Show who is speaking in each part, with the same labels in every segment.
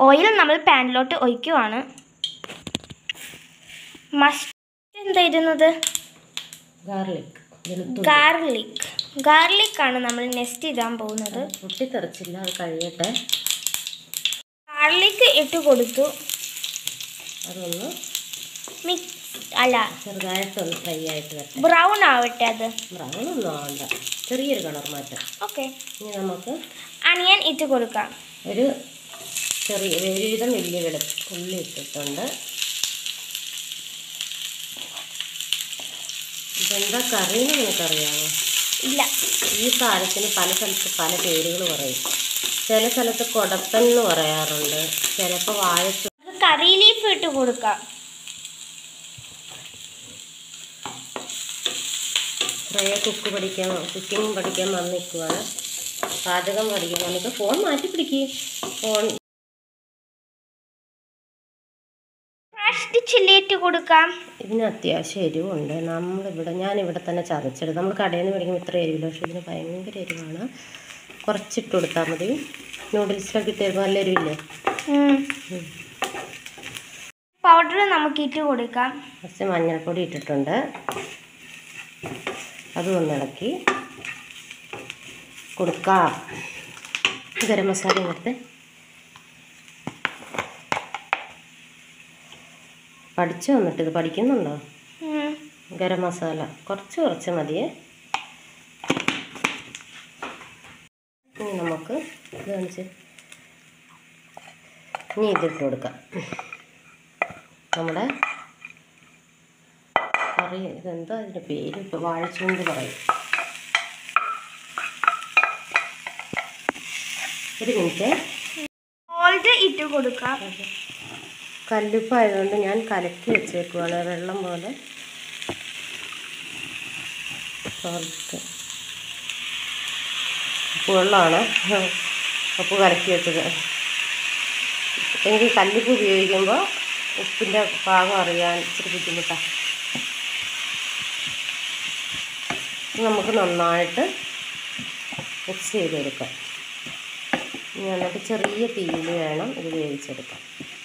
Speaker 1: Oil നമ്മൾ പാനിലോട്ട് ഒഴിക്കുവാണ് മസ്റ്റ് എന്തായിരുന്നത്
Speaker 2: ഗാർലിക് വെളുത്തുള്ളി
Speaker 1: ഗാർലിക് ഗാർലിക് ആണ് നമ്മൾ നെക്സ്റ്റ് ഇടാൻ പോകുന്നത്
Speaker 2: പൊട്ടിത്തെറിച്ചില്ല അത് കഴിയട്ടെ
Speaker 1: ഗാർലിക് ഇട്ട് കൊടുത്തു
Speaker 2: അതൊന്ന്
Speaker 1: മിക്സ് അല്ല
Speaker 2: ചെറുതായിട്ടൊന്ന് ഫ്രൈ ആയിട്ട് വരട്ടെ
Speaker 1: ബ്രൗൺ ആവട്ടെ അത്
Speaker 2: ബ്രൗണൊന്നും ആവണ്ട ചെറിയൊരു കളർ മാറ്റം
Speaker 1: ഓക്കെ
Speaker 2: ഇനി നമുക്ക്
Speaker 1: അണിയൻ ഇട്ട് കൊടുക്കാം
Speaker 2: ഒരു ചെറിയ ഒരുവിധം വലിയ വെളു ഉള്ളി ഇട്ടിട്ടുണ്ട് ഇതെന്താ കറിയെന്ന് നിനക്കറിയാമോ
Speaker 1: ഇല്ല
Speaker 2: ഈ സാധനത്തിന് പല സ്ഥലത്ത് പല പേരുകൾ പറയും ചില സ്ഥലത്ത് കൊടപ്പൻ എന്ന് പറയാറുണ്ട് ചിലപ്പോൾ വാഴച്ചു
Speaker 1: നമുക്ക് കറി ലീഫ് ഇട്ട് കൊടുക്കാം
Speaker 2: കുറേ കുക്ക് പഠിക്കാൻ കുക്കിംഗ് പഠിക്കാൻ വന്ന് നിൽക്കുവാണ് പാചകം പഠിക്കാൻ വന്നിട്ട് ഫോൺ മാറ്റി പിടിക്കുക ഫോൺ
Speaker 1: ക്രഷ്ഡ് ചില്ലി ഇട്ട് കൊടുക്കാം
Speaker 2: ഇതിന് അത്യാവശ്യം എരിവുണ്ട് നമ്മളിവിടെ ഞാനിവിടെ തന്നെ ചതച്ചെടുത്ത് നമ്മൾ കടയിൽ നിന്ന് മേടിക്കുമ്പോൾ ഇത്ര എരിവില്ല പക്ഷേ ഇതിന് ഭയങ്കര എരിവാണ് കുറച്ചിട്ട് കൊടുത്താൽ മതി നൂഡിൽസിലൊക്കെ ഇട്ട് തരുമ്പോൾ നല്ല എരിവില്ലേ
Speaker 1: പൗഡർ നമുക്ക് ഇട്ട് കൊടുക്കാം
Speaker 2: കുറച്ച് മഞ്ഞൾപ്പൊടി ഇട്ടിട്ടുണ്ട് അതും ഒന്ന് ഇളക്കി കൊടുക്കാം ഗരം മസാല ഇങ്ങനത്തെ പഠിച്ചു വന്നിട്ട് ഇത് പഠിക്കുന്നുണ്ടോ
Speaker 1: ഉം.
Speaker 2: ഗരം മസാല കുറച്ച് കുറച്ച് മതിയേ ഇനി നമുക്ക് ഇത് കാണിച്ച് ഇനി ഇതിട്ട് കൊടുക്കാം നമ്മുടെ കറി ഇതെന്താ ഇതിൻ്റെ പേര് ഇപ്പോൾ വാഴച്ചുണ്ട് പറയും ഒരു മിനിറ്റ്
Speaker 1: സോൾട്ട് ഇട്ട് കൊടുക്കാം
Speaker 2: കല്ലുപ്പായതുകൊണ്ട് ഞാൻ കലക്കി വെച്ചേക്കുവാണ് വെള്ളം പോലെ സോൾട്ട് ഉപ്പ് വെള്ളമാണ് ഉപ്പ് കലക്കി വെച്ചത് എനിക്ക് കല്ലുപ്പ് ഉപയോഗിക്കുമ്പോൾ ഉപ്പിൻ്റെ പാകം അറിയാൻ ഇച്ചിരി ബുദ്ധിമുട്ടാണ് ഇത് നമുക്ക് നന്നായിട്ട് മിക്സ് ചെയ്തെടുക്കാം ഇനി എന്നിട്ട് ചെറിയ തീയിൽ വേണം ഇത് വേവിച്ചെടുക്കാൻ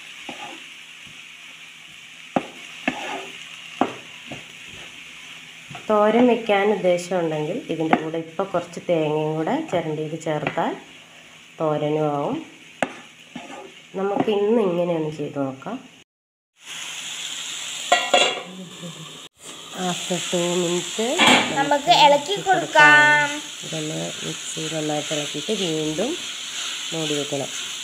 Speaker 2: തോരൻ വെക്കാൻ ഉദ്ദേശമുണ്ടെങ്കിൽ ഇതിൻ്റെ കൂടെ ഇപ്പോൾ കുറച്ച് തേങ്ങയും കൂടെ ചിരണ്ടിയത് ചേർത്താൽ തോരനും ആവും നമുക്ക് ഇന്ന് ഇങ്ങനെയൊന്ന് ചെയ്ത് നോക്കാം ആഫ്റ്റർ ടു മിനിറ്റ്
Speaker 1: നമുക്ക് ഇളക്കി കൊടുക്കാം
Speaker 2: ഇതൊന്ന് മിക്സ് ചെയ്ത് നന്നായിട്ട് ഇളക്കിയിട്ട് വീണ്ടും മൂടി വെക്കണം